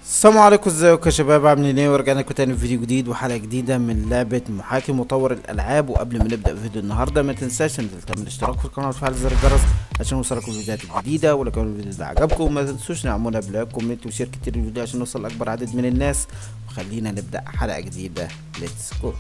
السلام عليكم ازيكم يا شباب عاملين ايه ورجعنا لكم تاني في فيديو جديد وحلقه جديده من لعبه محاكي مطور الالعاب وقبل ما نبدا فيديو النهارده ما تنساش ان تعمل اشتراك في القناه وتفعل زر الجرس عشان يوصلكم الفيديوهات الجديده ولو كان الفيديو ده عجبكم وما تنسوش نعملنا بلايك كومنت وشير كتير الفيديو عشان نوصل لاكبر عدد من الناس وخلينا نبدا حلقه جديده ليتس جو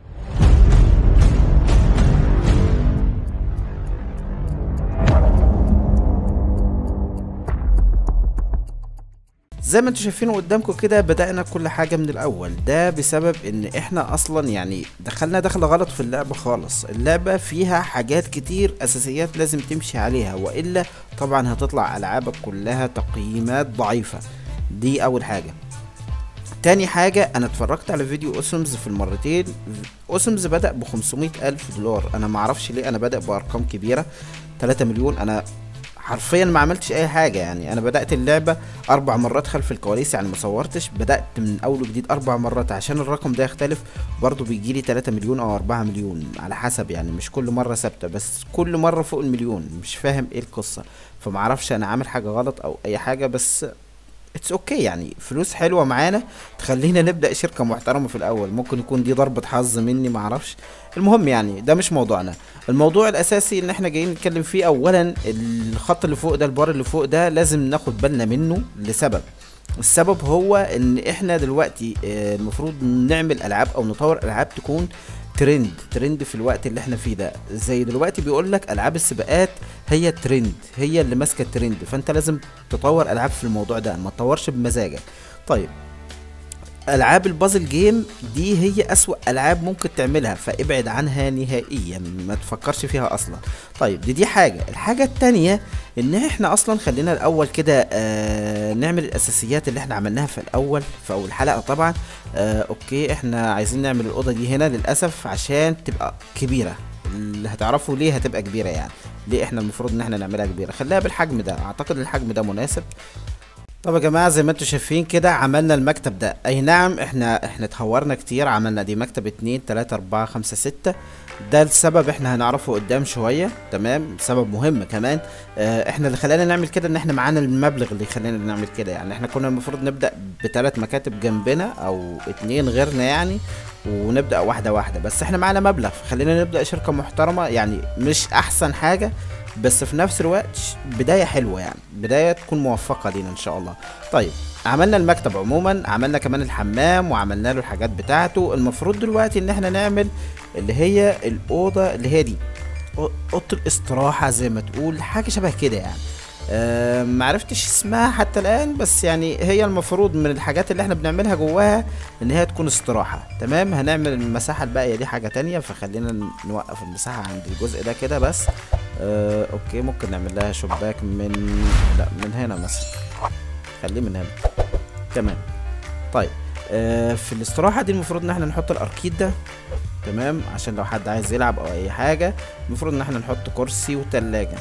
زي ما انتم شايفين قدامكم كده بدأنا كل حاجة من الأول ده بسبب إن إحنا أصلا يعني دخلنا دخلة غلط في اللعبة خالص اللعبة فيها حاجات كتير أساسيات لازم تمشي عليها وإلا طبعا هتطلع ألعابك كلها تقييمات ضعيفة دي أول حاجة تاني حاجة أنا اتفرجت على فيديو أوسمز في المرتين أوسمز بدأ ب 500 ألف دولار أنا معرفش ليه أنا بدأ بأرقام كبيرة 3 مليون أنا حرفيا ما عملتش اي حاجه يعني انا بدات اللعبه اربع مرات خلف الكواليس يعني ما صورتش بدات من اول وجديد اربع مرات عشان الرقم ده يختلف برضه بيجي لي 3 مليون او 4 مليون على حسب يعني مش كل مره ثابته بس كل مره فوق المليون مش فاهم ايه القصه فما اعرفش انا عامل حاجه غلط او اي حاجه بس اتس اوكي okay يعني فلوس حلوه معانا تخلينا نبدا شركه محترمه في الاول ممكن يكون دي ضربه حظ مني معرفش المهم يعني ده مش موضوعنا الموضوع الاساسي ان احنا جايين نتكلم فيه اولا الخط اللي فوق ده البار اللي فوق ده لازم ناخد بالنا منه لسبب السبب هو ان احنا دلوقتي المفروض نعمل العاب او نطور العاب تكون ترند ترند في الوقت اللي احنا فيه ده زي دلوقتي بيقول لك العاب السباقات هي ترند هي اللي ماسكه الترند فانت لازم تطور العاب في الموضوع ده ما تطورش بمزاجك طيب العاب البازل جيم دي هي اسوأ العاب ممكن تعملها فابعد عنها نهائيا ما تفكرش فيها اصلا طيب دي دي حاجه الحاجه التانية ان احنا اصلا خلينا الاول كده آه نعمل الاساسيات اللي احنا عملناها في الاول في اول حلقه طبعا آه اوكي احنا عايزين نعمل الاوضه دي هنا للاسف عشان تبقى كبيره اللي هتعرفوا ليه هتبقى كبيره يعني ليه احنا المفروض ان احنا نعملها كبيره خليها بالحجم ده اعتقد الحجم ده مناسب طب يا جماعه زي ما انتم شايفين كده عملنا المكتب ده اي نعم احنا احنا اتهورنا كتير عملنا دي مكتب اتنين تلاتة اربعة خمسة ستة ده السبب احنا هنعرفه قدام شويه تمام سبب مهم كمان اه احنا اللي خلانا نعمل كده ان احنا معانا المبلغ اللي خلانا نعمل كده يعني احنا كنا المفروض نبدا بثلاث مكاتب جنبنا او اتنين غيرنا يعني ونبدا واحده واحده بس احنا معانا مبلغ فخلينا نبدا شركه محترمه يعني مش احسن حاجه بس في نفس الوقت بدايه حلوه يعني بدايه تكون موفقه لينا ان شاء الله طيب عملنا المكتب عموما عملنا كمان الحمام وعملنا له الحاجات بتاعته المفروض دلوقتي ان احنا نعمل اللي هي الاوضه اللي هي دي اوضه الاستراحه زي ما تقول حاجه شبه كده يعني أه معرفتش اسمها حتى الان بس يعني هي المفروض من الحاجات اللي احنا بنعملها جواها ان هي تكون استراحه تمام هنعمل المساحه الباقيه دي حاجه تانية فخلينا نوقف المساحه عند الجزء ده كده بس أه اوكي ممكن نعمل لها شباك من لا من هنا مثلا خليه من هنا تمام طيب أه في الاستراحه دي المفروض ان احنا نحط الاركيد ده تمام عشان لو حد عايز يلعب او اي حاجه المفروض ان احنا نحط كرسي وتلاجة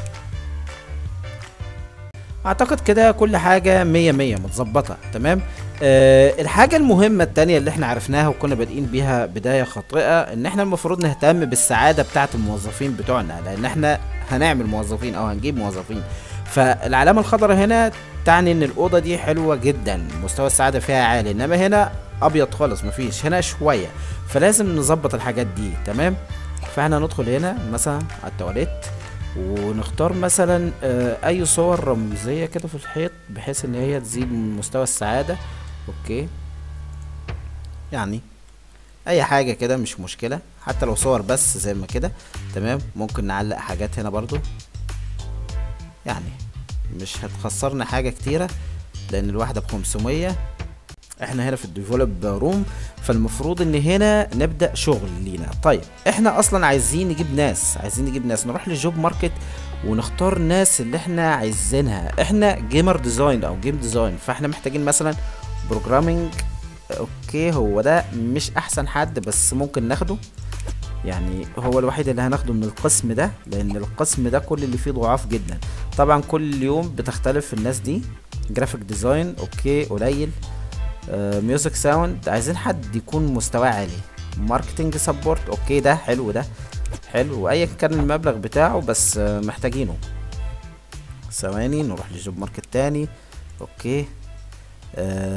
اعتقد كده كل حاجة مية مية متظبطة تمام أه الحاجة المهمة التانية اللي احنا عرفناها وكنا بادئين بيها بداية خاطئة ان احنا المفروض نهتم بالسعادة بتاعة الموظفين بتوعنا لان احنا هنعمل موظفين او هنجيب موظفين فالعلامة الخضراء هنا تعني ان الاوضة دي حلوة جدا مستوى السعادة فيها عالي انما هنا ابيض خالص مفيش هنا شوية فلازم نظبط الحاجات دي تمام فاحنا ندخل هنا مثلا على التواليت ونختار مثلا اي صور رمزيه كده في الحيط بحيث ان هي تزيد من مستوى السعاده اوكي يعني اي حاجه كده مش مشكله حتى لو صور بس زي ما كده تمام ممكن نعلق حاجات هنا برضو يعني مش هتخسرنا حاجه كتيره لان الواحده بخمسمية احنا هنا في الديفلوب روم فالمفروض ان هنا نبدا شغل لينا طيب احنا اصلا عايزين نجيب ناس عايزين نجيب ناس نروح للجوب ماركت ونختار ناس اللي احنا عايزينها احنا جيمر ديزاين او جيم ديزاين فاحنا محتاجين مثلا بروجرامينج اوكي هو ده مش احسن حد بس ممكن ناخده يعني هو الوحيد اللي هناخده من القسم ده لان القسم ده كل اللي فيه ضعاف جدا طبعا كل يوم بتختلف الناس دي جرافيك ديزاين اوكي قليل ميوزك ساوند عايزين حد يكون مستواه عالي ماركتنج سبورت اوكي ده حلو ده حلو ايا كان المبلغ بتاعه بس آه محتاجينه ثواني نروح لجوب ماركت تاني اوكي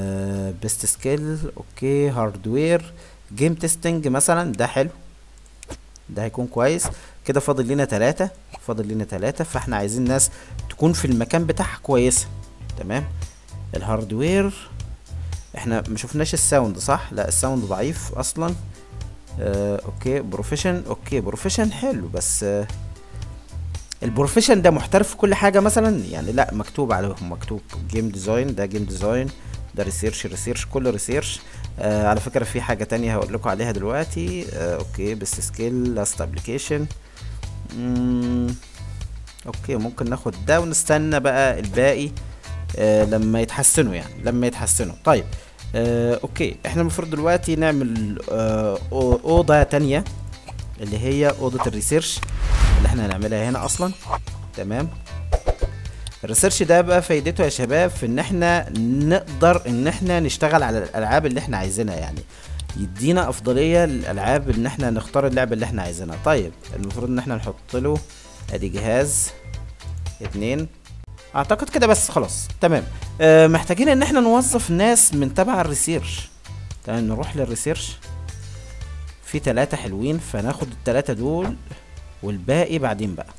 بيست سكيل اوكي هاردوير جيم تيستنج مثلا ده حلو ده هيكون كويس كده فاضل لنا تلاتة فاضل لنا تلاتة فاحنا عايزين ناس تكون في المكان بتاعها كويسة تمام الهاردوير احنا ما شفناش الساوند صح لا الساوند ضعيف اصلا آه اوكي بروفيشن اوكي بروفيشن حلو بس آه البروفيشن ده محترف في كل حاجه مثلا يعني لا مكتوب عليهم مكتوب جيم ديزاين ده جيم ديزاين ده ريسيرش ريسيرش كله ريسيرش آه على فكره في حاجه تانية هقول لكم عليها دلوقتي آه اوكي بس سكيل لاست ابلكيشن اوكي ممكن ناخد ده ونستنى بقى الباقي آه لما يتحسنوا يعني لما يتحسنوا طيب آه اوكي احنا المفروض دلوقتي نعمل آه أو- اوضه تانية اللي هي اوضه الريسيرش اللي احنا هنعملها هنا اصلا تمام الريسيرش ده بقى فايدته يا شباب في ان احنا نقدر ان احنا نشتغل على الالعاب اللي احنا عايزينها يعني يدينا افضليه للالعاب ان احنا نختار اللعبه اللي احنا عايزينها طيب المفروض ان احنا نحط له ادي جهاز اتنين اعتقد كده بس خلاص تمام آه محتاجين ان احنا نوظف ناس من تبع الريسيرش تمام نروح للريسيرش في تلاتة حلوين فناخد التلاتة دول والباقي بعدين بقى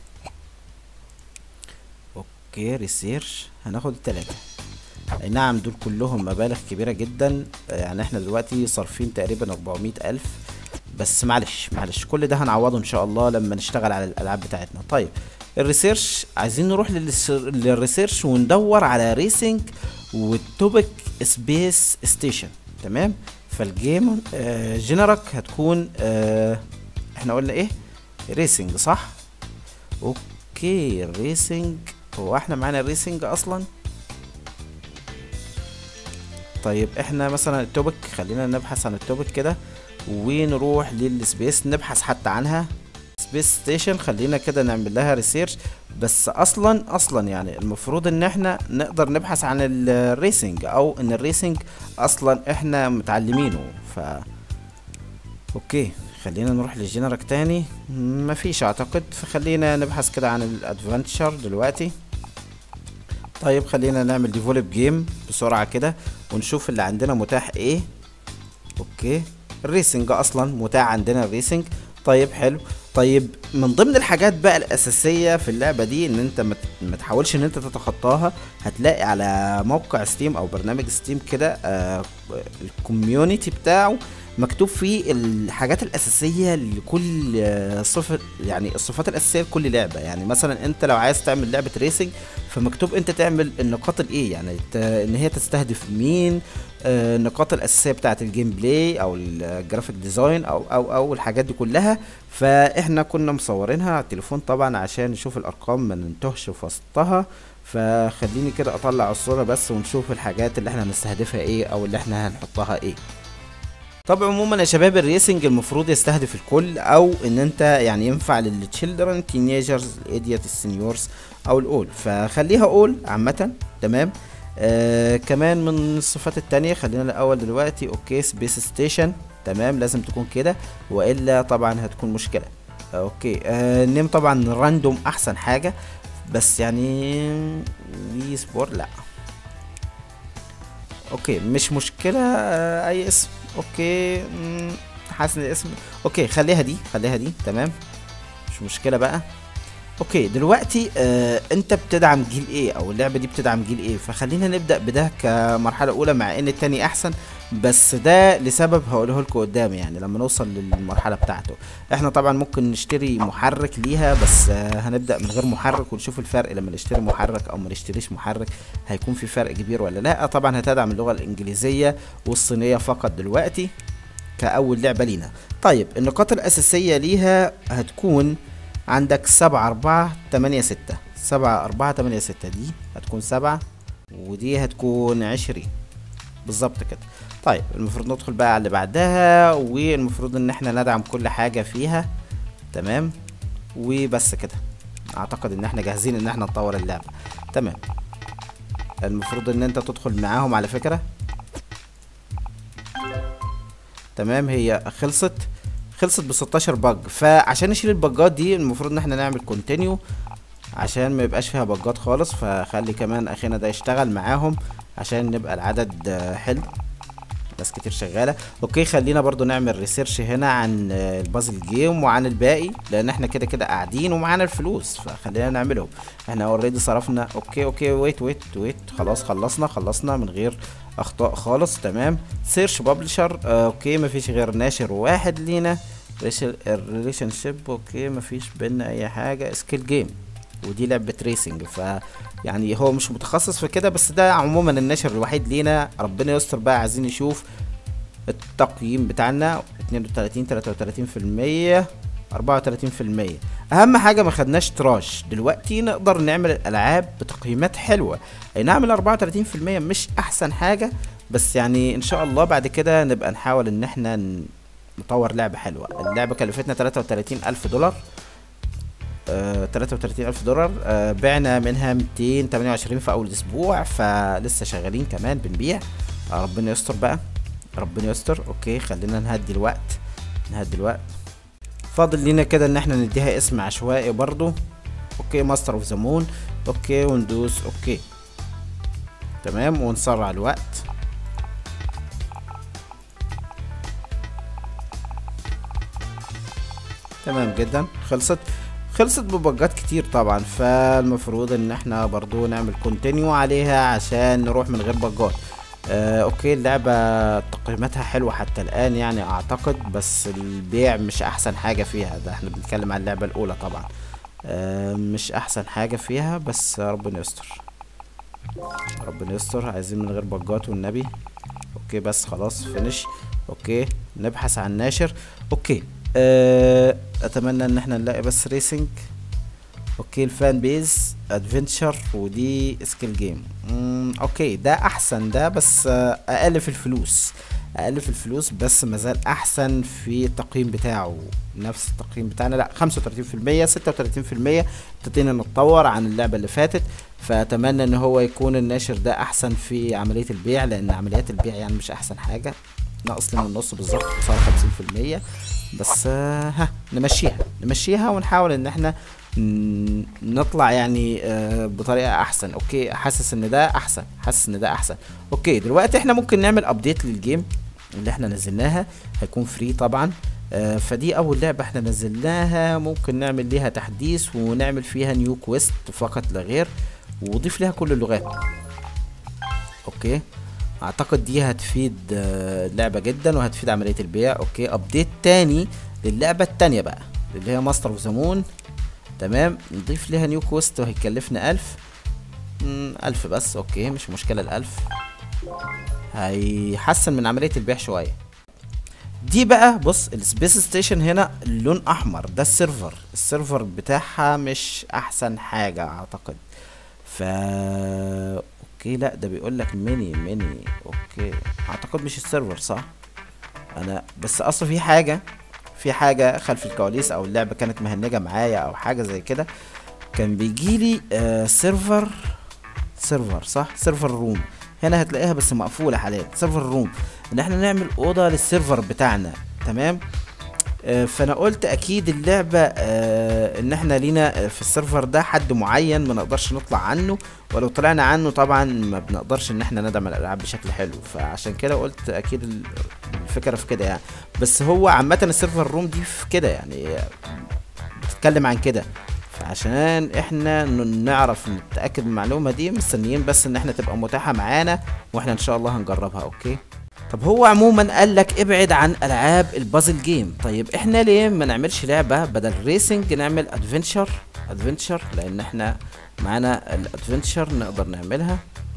اوكي ريسيرش هناخد التلاتة اي نعم دول كلهم مبالغ كبيرة جدا يعني احنا دلوقتي صارفين تقريبا 400 الف بس معلش معلش كل ده هنعوضه ان شاء الله لما نشتغل على الالعاب بتاعتنا طيب الريسيرش عايزين نروح للس- للريسيرش وندور على ريسنج والتوبك سبيس ستيشن تمام فالجيم آه جنرك هتكون آه احنا قلنا ايه ريسنج صح اوكي الريسنج هو احنا معانا الريسنج اصلا طيب احنا مثلا التوبك خلينا نبحث عن التوبك كده ونروح للسبيس نبحث حتى عنها سبيس ستيشن خلينا كده نعمل لها ريسيرش بس اصلا اصلا يعني المفروض ان احنا نقدر نبحث عن الريسنج او ان الريسنج اصلا احنا متعلمينه ف اوكي خلينا نروح للجنرك تاني مفيش اعتقد فخلينا نبحث كده عن الادفنتشر دلوقتي طيب خلينا نعمل ديفولب جيم بسرعة كده ونشوف اللي عندنا متاح ايه اوكي الريسنج اصلا متاح عندنا الريسنج طيب حلو طيب من ضمن الحاجات بقى الاساسيه في اللعبه دي ان انت ما ت- ما تحاولش ان انت تتخطاها هتلاقي على موقع ستيم او برنامج ستيم كده آه الكوميونتي بتاعه مكتوب فيه الحاجات الاساسيه لكل آه، صفه يعني الصفات الاساسيه لكل لعبه يعني مثلا انت لو عايز تعمل لعبه ريسنج فمكتوب انت تعمل النقاط الايه يعني ت- ان هي تستهدف مين آه، النقاط الاساسيه بتاعه الجيم بلاي او الجرافيك ديزاين او او او الحاجات دي كلها فاحنا كنا مصورينها على التليفون طبعا عشان نشوف الارقام ما ننتهش في وسطها فخليني كده اطلع الصوره بس ونشوف الحاجات اللي احنا هنستهدفها ايه او اللي احنا هنحطها ايه طب عموما يا شباب الريسنج المفروض يستهدف الكل او ان انت يعني ينفع للتشيلدرن تينيجرز الايديوت السنيورز او الاول فخليها اول عامه تمام آه كمان من الصفات التانية خلينا الاول دلوقتي اوكي سبيس ستيشن تمام لازم تكون كده والا طبعا هتكون مشكله آه اوكي آه النيم طبعا راندوم احسن حاجه بس يعني وي سبور لا اوكي مش مشكله آه اي اسم اوكي مم، حاسس ان الاسم اوكي خليها دي خليها دي تمام مش مشكله بقى اوكي دلوقتي آه انت بتدعم جيل ايه او اللعبه دي بتدعم جيل ايه فخلينا نبدا بده كمرحله اولى مع ان التاني احسن بس ده لسبب هقوله لكم قدام يعني لما نوصل للمرحله بتاعته احنا طبعا ممكن نشتري محرك ليها بس آه هنبدا من غير محرك ونشوف الفرق لما نشتري محرك او ما نشتريش محرك هيكون في فرق كبير ولا لا طبعا هتدعم اللغه الانجليزيه والصينيه فقط دلوقتي كأول لعبة لينا طيب النقاط الأساسية ليها هتكون عندك سبعة أربعة تمانية ستة سبعة أربعة تمانية ستة دي هتكون سبعة ودي هتكون عشرين بالظبط كده طيب المفروض ندخل بقى على اللي بعدها والمفروض ان احنا ندعم كل حاجة فيها تمام وبس كده اعتقد ان احنا جاهزين ان احنا نطور اللعبة تمام المفروض ان انت تدخل معاهم على فكرة تمام هي خلصت خلصت ب 16 بج فعشان نشيل البجات دي المفروض ان احنا نعمل كونتينيو عشان ما يبقاش فيها بجات خالص فخلي كمان اخينا ده يشتغل معاهم عشان نبقى العدد آه، حلو ناس كتير شغاله اوكي خلينا برضو نعمل ريسيرش هنا عن آه، البازل جيم وعن الباقي لان احنا كده كده قاعدين ومعانا الفلوس فخلينا نعملهم احنا اوريدي صرفنا اوكي اوكي ويت ويت ويت خلاص خلصنا خلصنا من غير اخطاء خالص تمام سيرش بابلشر اوكي مفيش غير ناشر واحد لينا الريليشن شيب اوكي مفيش بينا اي حاجه سكيل جيم ودي لعبه ريسنج ف يعني هو مش متخصص في كده بس ده عموما الناشر الوحيد لينا ربنا يستر بقى عايزين نشوف التقييم بتاعنا 32 33 في المية 34 في المية اهم حاجة ما خدناش تراش دلوقتي نقدر نعمل الالعاب بتقييمات حلوة اي نعم ال 34 في المية مش احسن حاجة بس يعني ان شاء الله بعد كده نبقى نحاول ان احنا ن- نطور لعبة حلوة اللعبة كلفتنا 33 الف دولار آه 33 الف دولار آه بعنا منها 228 في اول اسبوع فلسه شغالين كمان بنبيع آه ربنا يستر بقى ربنا يستر اوكي خلينا نهدي الوقت نهدي الوقت فاضل لينا كده ان احنا نديها اسم عشوائي برضو اوكي ماستر اوف ذا مون اوكي وندوس اوكي تمام ونسرع الوقت تمام جدا خلصت خلصت ببجات كتير طبعا فالمفروض ان احنا برضو نعمل كونتينيو عليها عشان نروح من غير بجات آه اوكي اللعبة تقييماتها حلوة حتى الان يعني اعتقد بس البيع مش احسن حاجة فيها ده احنا بنتكلم عن اللعبة الاولى طبعا آه مش احسن حاجة فيها بس ربنا يستر ربنا يستر عايزين من غير بجات والنبي اوكي بس خلاص فينش اوكي نبحث عن ناشر اوكي آه اتمنى ان احنا نلاقي بس ريسنج اوكي الفان بيز ادفنتشر ودي سكيل جيم مم، اوكي ده احسن ده بس آه، اقل في الفلوس اقل في الفلوس بس مازال احسن في التقييم بتاعه نفس التقييم بتاعنا لا 35% 36% ابتدينا نتطور عن اللعبه اللي فاتت فاتمنى ان هو يكون الناشر ده احسن في عمليه البيع لان عمليات البيع يعني مش احسن حاجه ناقص لنا النص بالظبط صار 50% بس آه، ها نمشيها نمشيها ونحاول ان احنا ن- نطلع يعني آه، بطريقه احسن اوكي حاسس ان ده احسن حاسس ان ده احسن اوكي دلوقتي احنا ممكن نعمل ابديت للجيم اللي احنا نزلناها هيكون فري طبعا آه، فدي اول لعبه احنا نزلناها ممكن نعمل ليها تحديث ونعمل فيها نيو كويست فقط لا غير وضيف ليها كل اللغات اوكي اعتقد دي هتفيد آه، اللعبه جدا وهتفيد عمليه البيع اوكي ابديت تاني للعبه التانية بقى اللي هي ماستر اوف ذا مون تمام نضيف ليها نيو كوست وهيكلفنا ألف مم، ألف بس اوكي مش مشكلة الألف هيحسن من عملية البيع شوية دي بقى بص السبيس ستيشن هنا اللون احمر ده السيرفر السيرفر بتاعها مش احسن حاجة اعتقد ف اوكي لا ده بيقول لك ميني ميني اوكي اعتقد مش السيرفر صح انا بس اصلا في حاجة في حاجة خلف الكواليس او اللعبة كانت مهنجة معايا او حاجة زي كده كان بيجيلي آه سيرفر سيرفر صح سيرفر روم هنا هتلاقيها بس مقفولة حاليا سيرفر روم ان احنا نعمل اوضة للسيرفر بتاعنا تمام آه، فانا قلت اكيد اللعبة آه، ان احنا لينا آه، في السيرفر ده حد معين ما نقدرش نطلع عنه ولو طلعنا عنه طبعا ما بنقدرش ان احنا ندعم الالعاب بشكل حلو فعشان كده قلت اكيد ال- الفكرة في كده يعني بس هو عامة السيرفر روم دي في كده يعني آه، بتتكلم عن كده فعشان احنا ن- نعرف نتاكد من المعلومه دي مستنيين بس ان احنا تبقى متاحه معانا واحنا ان شاء الله هنجربها اوكي طب هو عموما قال لك ابعد عن العاب البازل جيم طيب احنا ليه ما نعملش لعبه بدل ريسنج نعمل ادفنتشر ادفنتشر لان احنا معانا الادفنتشر نقدر نعملها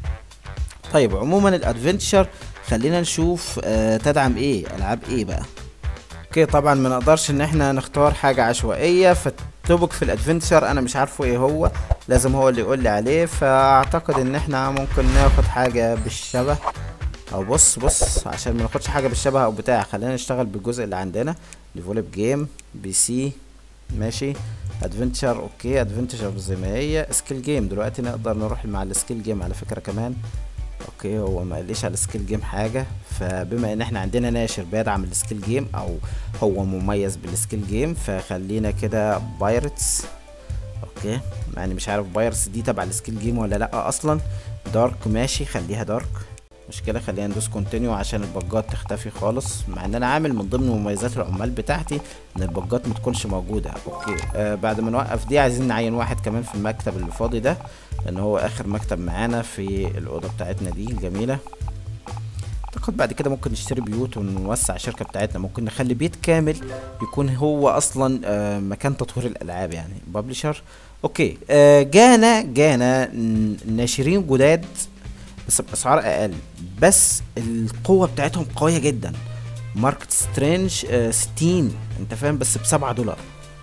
طيب عموما الادفنتشر خلينا نشوف آه تدعم ايه العاب ايه بقى اوكي طبعا ما نقدرش ان احنا نختار حاجة عشوائية فالتوبك في الادفنتشر انا مش عارفه ايه هو لازم هو اللي يقول لي عليه فاعتقد ان احنا ممكن ناخد حاجة بالشبه او بص بص عشان ما ناخدش حاجة بالشبه او بتاع خلينا نشتغل بالجزء اللي عندنا ديفولب جيم بي سي ماشي ادفنتشر اوكي ادفنتشر زي ما هي سكيل جيم دلوقتي نقدر نروح مع السكيل جيم على فكرة كمان اوكي هو ما قاليش على السكيل جيم حاجه فبما ان احنا عندنا ناشر بيدعم السكيل جيم او هو مميز بالسكيل جيم فخلينا كده بايرتس اوكي يعني مش عارف بايرتس دي تبع السكيل جيم ولا لا اصلا دارك ماشي خليها دارك مشكله خلينا ندوس كونتينيو عشان البجات تختفي خالص مع ان انا عامل من ضمن مميزات العمال بتاعتي ان البجات ما تكونش موجوده اوكي آه بعد ما نوقف دي عايزين نعين واحد كمان في المكتب اللي فاضي ده لان هو اخر مكتب معانا في الاوضه بتاعتنا دي الجميله اعتقد بعد كده ممكن نشتري بيوت ونوسع الشركه بتاعتنا ممكن نخلي بيت كامل يكون هو اصلا آه مكان تطوير الالعاب يعني بابليشر اوكي آه جانا جانا ن- ناشرين جداد بس باسعار اقل بس القوه بتاعتهم قويه جدا ماركت سترينج آه 60 انت فاهم بس بسبعة دولار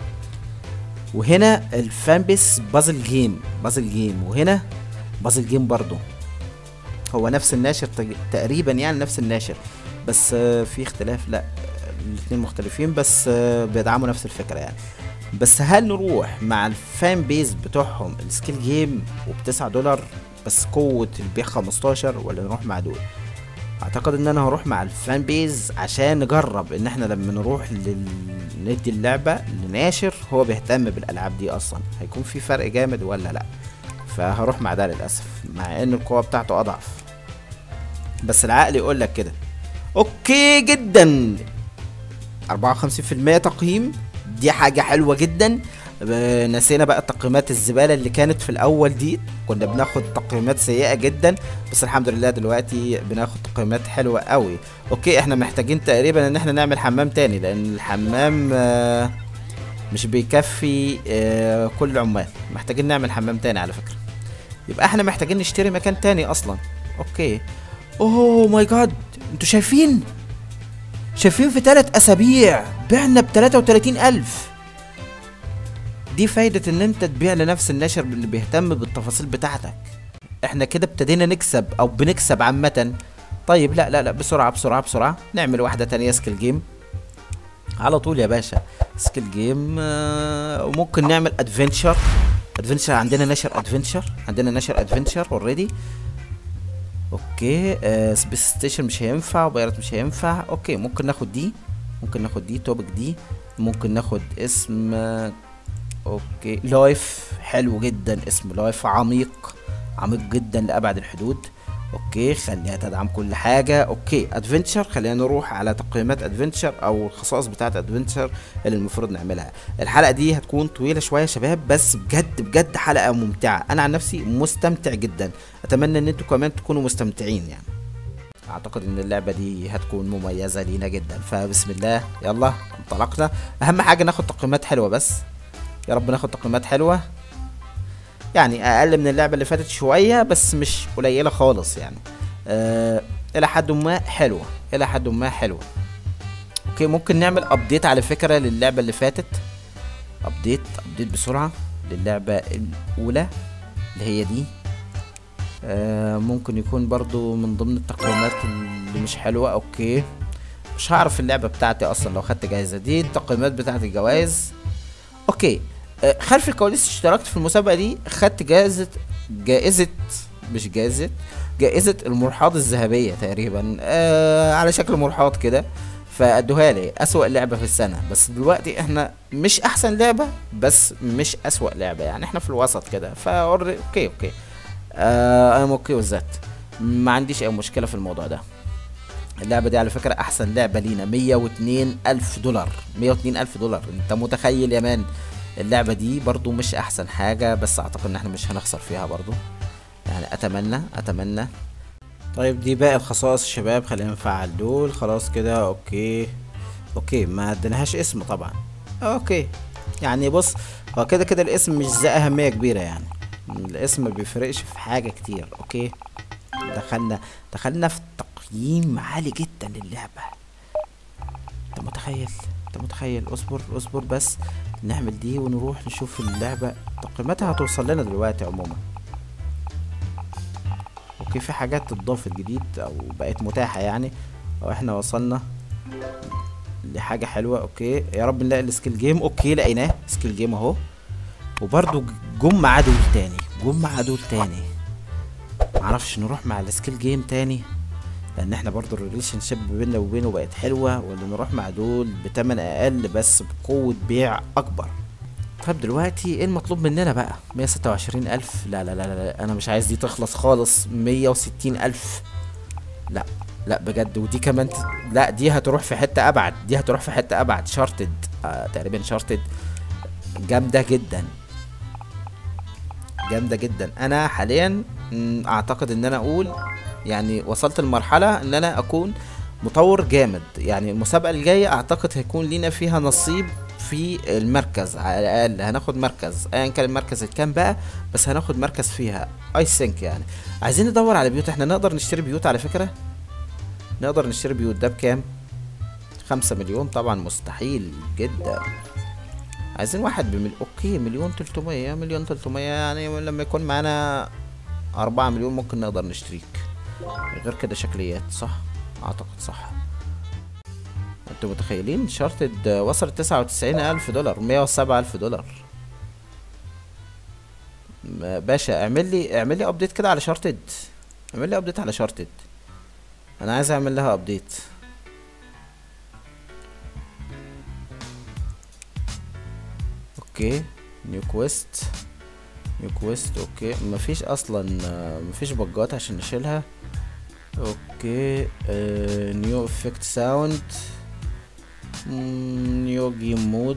وهنا الفان بيس بازل جيم بازل جيم وهنا بازل جيم برضو هو نفس الناشر تج- تقريبا يعني نفس الناشر بس آه، في اختلاف لا الاثنين مختلفين بس آه، بيدعموا نفس الفكره يعني بس هل نروح مع الفان بيز بتوعهم السكيل جيم وبتسعة دولار بس قوة البيع 15 ولا نروح مع دول اعتقد ان انا هروح مع الفان بيز عشان نجرب ان احنا لما نروح لل... ندي اللعبة لناشر هو بيهتم بالالعاب دي اصلا هيكون في فرق جامد ولا لا فهروح مع ده للاسف مع ان القوة بتاعته اضعف بس العقل يقول لك كده اوكي جدا 54% تقييم دي حاجة حلوة جدا ب- نسينا بقى تقييمات الزبالة اللي كانت في الأول دي كنا بناخد تقييمات سيئة جدا بس الحمد لله دلوقتي بناخد تقييمات حلوة قوي اوكي احنا محتاجين تقريبا ان احنا نعمل حمام تاني لان الحمام آه، مش بيكفي آه، كل العمال محتاجين نعمل حمام تاني على فكرة يبقى احنا محتاجين نشتري مكان تاني اصلا اوكي اوه ماي جاد انتوا شايفين شايفين في ثلاث اسابيع بعنا ب 33000 دي فايدة ان انت تبيع لنفس الناشر اللي بيهتم بالتفاصيل بتاعتك احنا كده ابتدينا نكسب او بنكسب عامة طيب لا لا لا بسرعة بسرعة بسرعة نعمل واحدة تانية سكيل جيم على طول يا باشا سكيل جيم آه، وممكن نعمل ادفنتشر ادفنتشر عندنا نشر ادفنتشر عندنا نشر ادفنتشر اوريدي اوكي آه سبيس ستيشن مش هينفع وبايرت مش هينفع اوكي ممكن ناخد دي ممكن ناخد دي توبك دي ممكن ناخد اسم آه، اوكي لايف حلو جدا اسم لايف عميق عميق جدا لابعد الحدود اوكي خليها تدعم كل حاجه اوكي ادفنتشر خلينا نروح على تقييمات ادفنتشر او الخصائص بتاعه ادفنتشر اللي المفروض نعملها الحلقه دي هتكون طويله شويه يا شباب بس بجد بجد حلقه ممتعه انا عن نفسي مستمتع جدا اتمنى ان انتوا كمان تكونوا مستمتعين يعني اعتقد ان اللعبه دي هتكون مميزه لينا جدا فبسم الله يلا انطلقنا اهم حاجه ناخد تقييمات حلوه بس يا رب ناخد تقييمات حلوه يعني اقل من اللعبه اللي فاتت شويه بس مش قليله خالص يعني أه الى حد ما حلوه الى حد ما حلوه اوكي ممكن نعمل ابديت على فكره للعبه اللي فاتت ابديت ابديت بسرعه للعبه الاولى اللي هي دي آه ممكن يكون برضو من ضمن التقييمات اللي مش حلوة اوكي مش هعرف اللعبة بتاعتي اصلا لو خدت جايزة دي التقييمات بتاعت الجوائز اوكي آه خلف الكواليس اشتركت في المسابقة دي خدت جائزة جائزة مش جائزة جائزة المرحاض الذهبية تقريبا آه على شكل مرحاض كده فادوها لي اسوأ لعبة في السنة بس دلوقتي احنا مش احسن لعبة بس مش اسوأ لعبة يعني احنا في الوسط كده فا اوكي اوكي آه انا اوكي وذات ما عنديش اي مشكله في الموضوع ده اللعبه دي على فكره احسن لعبه لينا 102 الف دولار 102 الف دولار انت متخيل يا مان اللعبه دي برضو مش احسن حاجه بس اعتقد ان احنا مش هنخسر فيها برضو يعني اتمنى اتمنى طيب دي باقي الخصائص الشباب خلينا نفعل دول خلاص كده اوكي اوكي ما اديناهاش اسم طبعا اوكي يعني بص هو كده كده الاسم مش ذا اهميه كبيره يعني الاسم ما بيفرقش في حاجه كتير اوكي دخلنا دخلنا في تقييم عالي جدا للعبه انت متخيل انت متخيل اصبر اصبر بس نعمل دي ونروح نشوف اللعبه تقييماتها هتوصل لنا دلوقتي عموما اوكي في حاجات اتضافت جديد او بقت متاحه يعني او احنا وصلنا لحاجه حلوه اوكي يا رب نلاقي السكيل جيم اوكي لقيناه سكيل جيم اهو وبرضو جم مع دول تاني جم مع دول تاني معرفش نروح مع السكيل جيم تاني لان احنا برضو الريليشن شيب بيننا وبينه بقت حلوه ولا نروح مع دول بتمن اقل بس بقوه بيع اكبر طيب دلوقتي ايه المطلوب مننا بقى 126 الف لا لا لا لا انا مش عايز دي تخلص خالص 160 الف لا لا بجد ودي كمان ت... لا دي هتروح في حته ابعد دي هتروح في حته ابعد شارتد آه تقريبا شارتد جامده جدا جامده جدا انا حاليا مم، اعتقد ان انا اقول يعني وصلت لمرحله ان انا اكون مطور جامد يعني المسابقه الجايه اعتقد هيكون لينا فيها نصيب في المركز على الاقل هناخد مركز ايا كان المركز الكام بقى بس هناخد مركز فيها اي ثينك يعني عايزين ندور على بيوت احنا نقدر نشتري بيوت على فكره نقدر نشتري بيوت ده بكام خمسة مليون طبعا مستحيل جدا عايزين واحد بمل... اوكي مليون تلتمية مليون تلتمية يعني لما يكون معانا أربعة مليون ممكن نقدر نشتريك غير كده شكليات صح اعتقد صح انتوا متخيلين شارتد وصلت تسعة وتسعين الف دولار مية وسبعة الف دولار م- باشا اعمل لي اعمل لي ابديت كده على شارتد اعمل لي ابديت على شارتد انا عايز اعمل لها ابديت اوكي نيو كويست نيو كويست اوكي مفيش اصلا آه، مفيش بجات عشان نشيلها اوكي آه نيو افكت ساوند نيو جيم مود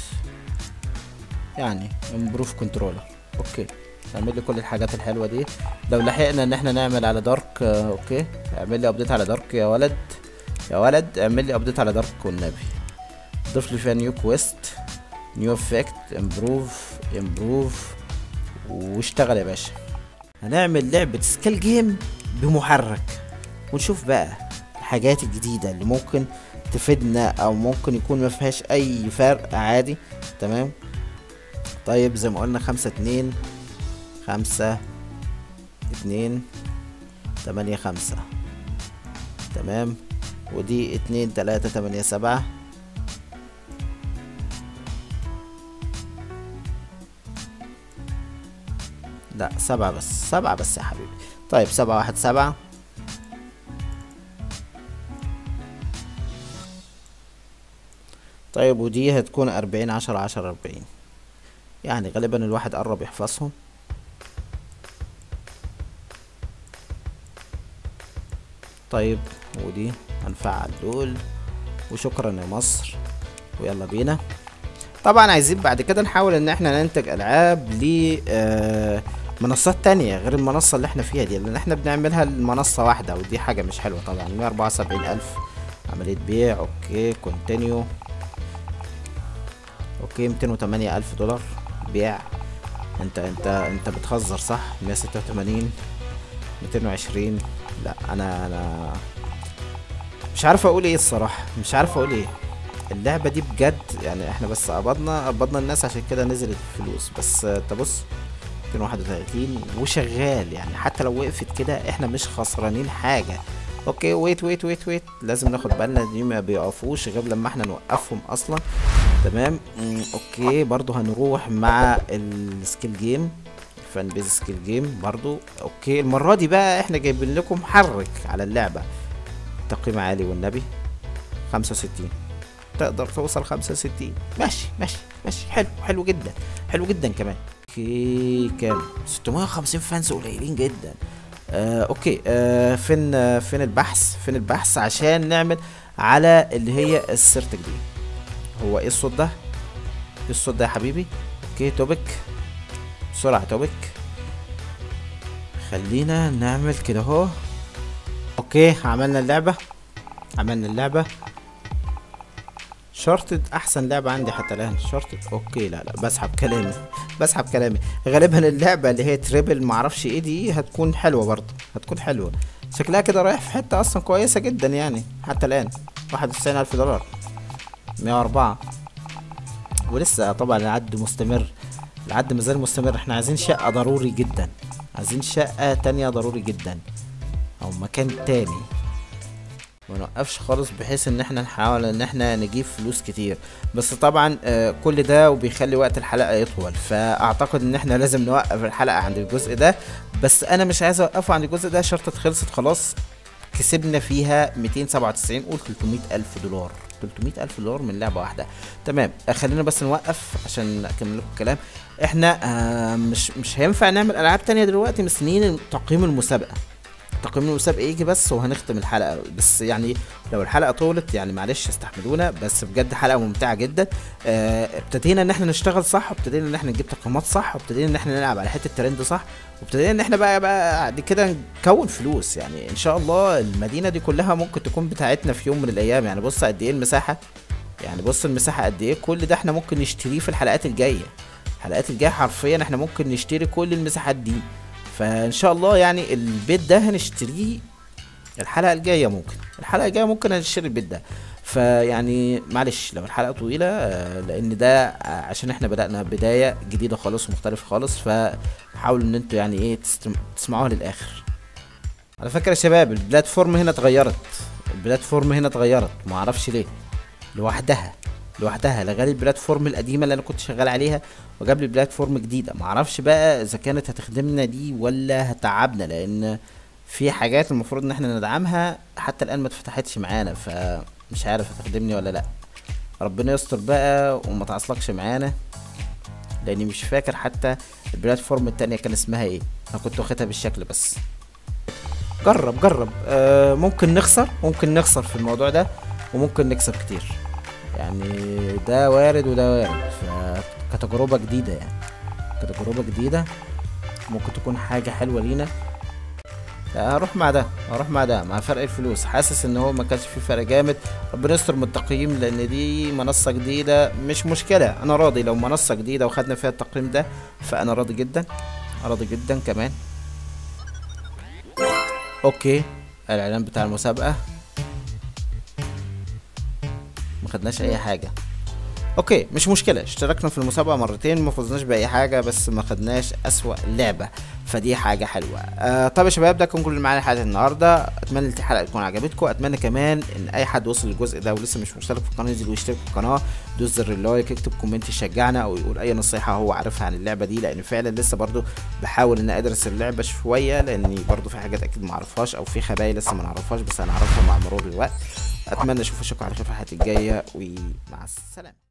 يعني امبروف كنترولر اوكي اعمل لي كل الحاجات الحلوه دي لو لحقنا ان احنا نعمل على دارك آه اوكي اعمل لي ابديت على دارك يا ولد يا ولد اعمل لي ابديت على دارك والنبي ضيف لي فيها نيو كويست نيو افكت امبروف امبروف واشتغل يا باشا هنعمل لعبة سكيل جيم بمحرك ونشوف بقى الحاجات الجديدة اللي ممكن تفيدنا او ممكن يكون ما فيهاش اي فرق عادي تمام طيب زي ما قلنا خمسة اتنين خمسة اتنين تمانية خمسة تمام ودي اتنين تلاتة تمانية سبعة لا سبعة بس سبعة بس يا حبيبي طيب سبعة واحد سبعة طيب ودي هتكون أربعين عشرة عشرة أربعين يعني غالبا الواحد قرب يحفظهم طيب ودي هنفعل دول وشكرا يا مصر ويلا بينا طبعا عايزين بعد كده نحاول ان احنا ننتج العاب ل آه، منصات تانية غير المنصة اللي احنا فيها دي لان احنا بنعملها لمنصة واحدة ودي حاجة مش حلوة طبعا 174 الف عملية بيع اوكي كونتينيو اوكي 208 الف دولار بيع انت انت انت بتهزر صح 186 220 لا انا انا مش عارف اقول ايه الصراحة مش عارف اقول ايه اللعبة دي بجد يعني احنا بس قبضنا قبضنا الناس عشان كده نزلت الفلوس بس آه، تبص 231 وشغال يعني حتى لو وقفت كده احنا مش خسرانين حاجة اوكي ويت ويت ويت ويت لازم ناخد بالنا دي ما بيقفوش غير لما احنا نوقفهم اصلا تمام مم، اوكي برضو هنروح مع السكيل جيم فان بيز سكيل جيم برضو اوكي المرة دي بقى احنا جايبين لكم محرك على اللعبة تقييم عالي والنبي 65 تقدر توصل 65 ماشي ماشي ماشي حلو حلو جدا حلو جدا كمان اوكي كام 650 فانس قليلين جدا آه اوكي آه فين آه فين البحث فين البحث عشان نعمل على اللي هي السيرتك دي هو ايه الصوت ده ايه الصوت ده يا حبيبي اوكي توبك بسرعة توبك خلينا نعمل كده اهو اوكي عملنا اللعبة عملنا اللعبة شارتد احسن لعبة عندي حتى الان شارتد اوكي لا لا بسحب كلامي بسحب كلامي غالبا اللعبة اللي هي تريبل معرفش ايه دي هتكون حلوة برضه هتكون حلوة شكلها كده رايح في حتة اصلا كويسة جدا يعني حتى الان واحد وتسعين الف دولار مية واربعة ولسه طبعا العد مستمر العد مازال مستمر احنا عايزين شقة ضروري جدا عايزين شقة تانية ضروري جدا او مكان تاني ما نوقفش خالص بحيث ان احنا نحاول ان احنا نجيب فلوس كتير بس طبعا آه، كل ده وبيخلي وقت الحلقة يطول فاعتقد ان احنا لازم نوقف الحلقة عند الجزء ده بس انا مش عايز اوقفه عند الجزء ده شرطة خلصت خلاص كسبنا فيها 297 قول 300 الف دولار 300 الف دولار من لعبة واحدة تمام آه، خلينا بس نوقف عشان اكمل لكم الكلام احنا آه مش مش هينفع نعمل العاب تانية دلوقتي مستنيين تقييم المسابقة تقييم المسابقه يجي بس وهنختم الحلقه بس يعني لو الحلقه طولت يعني معلش استحملونا بس بجد حلقه ممتعه جدا آه، ابتدينا ان احنا نشتغل صح وابتدينا ان احنا نجيب تقييمات صح وابتدينا ان احنا نلعب على حته ترند صح وابتدينا ان احنا بقى بقى بعد كده نكون فلوس يعني ان شاء الله المدينه دي كلها ممكن تكون بتاعتنا في يوم من الايام يعني بص قد ايه المساحه يعني بص المساحه قد ايه كل ده احنا ممكن نشتريه في الحلقات الجايه الحلقات الجايه حرفيا احنا ممكن نشتري كل المساحات دي فان شاء الله يعني البيت ده هنشتريه الحلقه الجايه ممكن الحلقه الجايه ممكن هنشتري البيت ده فيعني معلش لو الحلقه طويله آه، لان ده آه، عشان احنا بدانا بدايه جديده خالص ومختلفه خالص فحاولوا ان انتوا يعني ايه تستم- تسمعوها للاخر على فكره يا شباب البلاتفورم هنا اتغيرت البلاتفورم هنا اتغيرت ما اعرفش ليه لوحدها لوحدها لغالي البلاتفورم القديمه اللي انا كنت شغال عليها وجاب لي بلاتفورم جديده ما اعرفش بقى اذا كانت هتخدمنا دي ولا هتعبنا لان في حاجات المفروض ان احنا ندعمها حتى الان ما اتفتحتش معانا فمش عارف هتخدمني ولا لا ربنا يستر بقى وما تعصلكش معانا لاني مش فاكر حتى البلاتفورم التانية كان اسمها ايه انا كنت واخدها بالشكل بس جرب جرب آه ممكن نخسر ممكن نخسر في الموضوع ده وممكن نكسب كتير يعني ده وارد وده وارد فكتجربة جديدة يعني كتجربة جديدة ممكن تكون حاجة حلوة لينا لا، هروح مع ده هروح مع ده مع فرق الفلوس حاسس ان هو ما كانش في فرق جامد ربنا يستر من التقييم لان دي منصة جديدة مش مشكلة انا راضي لو منصة جديدة وخدنا فيها التقييم ده فانا راضي جدا راضي جدا كمان اوكي الاعلان بتاع المسابقة ما خدناش اي حاجة اوكي مش مشكلة اشتركنا في المسابقة مرتين ما فزناش بأي حاجة بس ما خدناش أسوأ لعبة فدي حاجة حلوة آه طب يا شباب ده كان كل اللي معانا حلقة النهاردة اتمنى ان الحلقة تكون عجبتكم اتمنى كمان ان اي حد وصل للجزء ده ولسه مش مشترك في القناة ينزل ويشترك في القناة يدوس زر اللايك يكتب كومنت يشجعنا او يقول اي نصيحة هو عارفها عن اللعبة دي لان فعلا لسه برضو بحاول ان ادرس اللعبة شوية لاني برضو في حاجات اكيد ما اعرفهاش او في خبايا لسه ما نعرفهاش بس هنعرفها مع مرور الوقت اتمنى اشوف اشوفكم على خير في الحلقة الجاية ومع السلامة